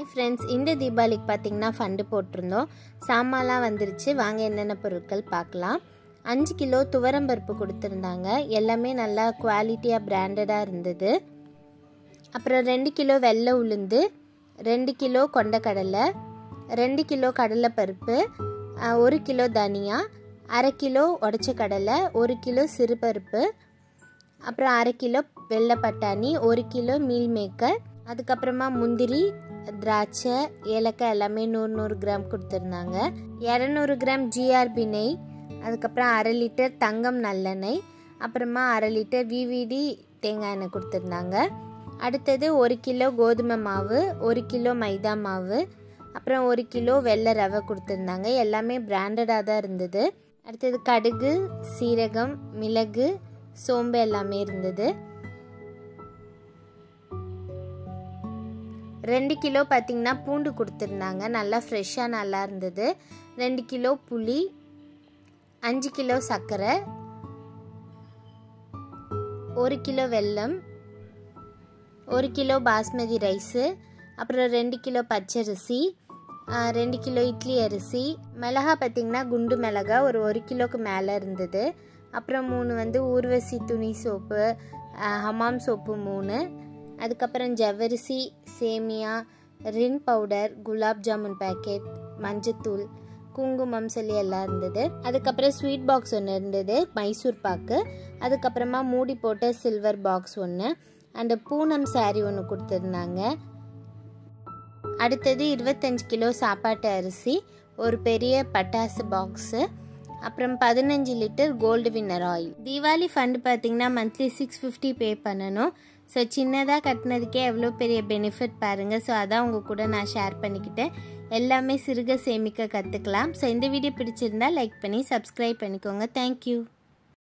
hi friends இந்த தீபாவளிக்கு பார்த்தீங்கன்னா ஃபண்டு போட்டிருந்தோம் சாமான்லாம் வந்துருச்சு வாங்க என்னென்ன பொருட்கள் பார்க்கலாம் அஞ்சு கிலோ துவரம்பருப்பு கொடுத்துருந்தாங்க எல்லாமே நல்லா குவாலிட்டியாக பிராண்டடாக இருந்தது அப்புறம் ரெண்டு கிலோ வெள்ளை உளுந்து ரெண்டு கிலோ கொண்டக்கடலை ரெண்டு கிலோ கடலைப்பருப்பு அஹ், ஒரு கிலோ தனியா அரை கிலோ உடச்ச கடலை ஒரு கிலோ சிறுபருப்பு அப்புறம் அரை கிலோ வெள்ளை பட்டாணி ஒரு கிலோ மீல் மேக்கர் அதுக்கப்புறமா முந்திரி திராட்சை ஏலக்காய் எல்லாமே நூறு நூறு கிராம் கொடுத்துருந்தாங்க இரநூறு கிராம் ஜிஆர்பி நெய் அதுக்கப்புறம் அரை லிட்டர் தங்கம் நல்லெண்ணெய் அப்புறமா அரை லிட்டர் விவிடி தேங்காய் எண்ணெய் கொடுத்துருந்தாங்க அடுத்தது ஒரு கிலோ கோதுமை மாவு ஒரு கிலோ மைதா மாவு அப்புறம் ஒரு கிலோ வெள்ளை ரவை கொடுத்துருந்தாங்க எல்லாமே பிராண்டடாக தான் இருந்தது அடுத்தது கடுகு சீரகம் மிளகு சோம்பு எல்லாமே இருந்தது ரெண்டு கிலோ பார்த்திங்கன்னா பூண்டு கொடுத்துருந்தாங்க நல்லா ஃப்ரெஷ்ஷாக நல்லா இருந்தது ரெண்டு கிலோ புளி அஞ்சு கிலோ சர்க்கரை ஒரு கிலோ வெல்லம் ஒரு கிலோ பாஸ்மதி ரைஸு அப்புறம் ரெண்டு கிலோ பச்சரிசி ஆ, ரெண்டு கிலோ இட்லி அரிசி மிளகா பார்த்திங்கன்னா குண்டு மிளகா ஒரு ஒரு கிலோக்கு மேலே இருந்தது அப்புறம் மூணு வந்து ஊர்வசி துணி சோப்பு ஆ, ஹமாம் சோப்பு மூணு அதுக்கப்புறம் ஜவ்வரிசி சேமியா Rin powder gulab jamun packet மஞ்சத்தூள் குங்குமம் சொல்லி எல்லாம் இருந்தது அதுக்கப்புறம் ஸ்வீட் பாக்ஸ் ஒன்று இருந்தது மைசூர் பாக்கு அதுக்கப்புறமா மூடி போட்ட சில்வர் பாக்ஸ் ஒன்று அண்டு பூனம் saree ஒன்று கொடுத்துருந்தாங்க அடுத்தது இருபத்தஞ்சு கிலோ சாப்பாட்டு அரிசி ஒரு பெரிய பட்டாசு பாக்ஸு அப்புறம் பதினஞ்சு litre gold winner oil Deepavali fund பார்த்தீங்கன்னா மந்த்லி சிக்ஸ் ஃபிஃப்டி பே பண்ணணும் ஸோ சின்னதாக கட்டினதுக்கே எவ்வளோ பெரிய பெனிஃபிட் பாருங்கள் ஸோ அதான் உங்கள் கூட நான் ஷேர் பண்ணிக்கிட்டேன் எல்லாமே சிறுக சேமிக்க கற்றுக்கலாம் ஸோ இந்த வீடியோ பிடிச்சிருந்தா லைக் பண்ணி சப்ஸ்கிரைப் பண்ணிக்கோங்க தேங்க்யூ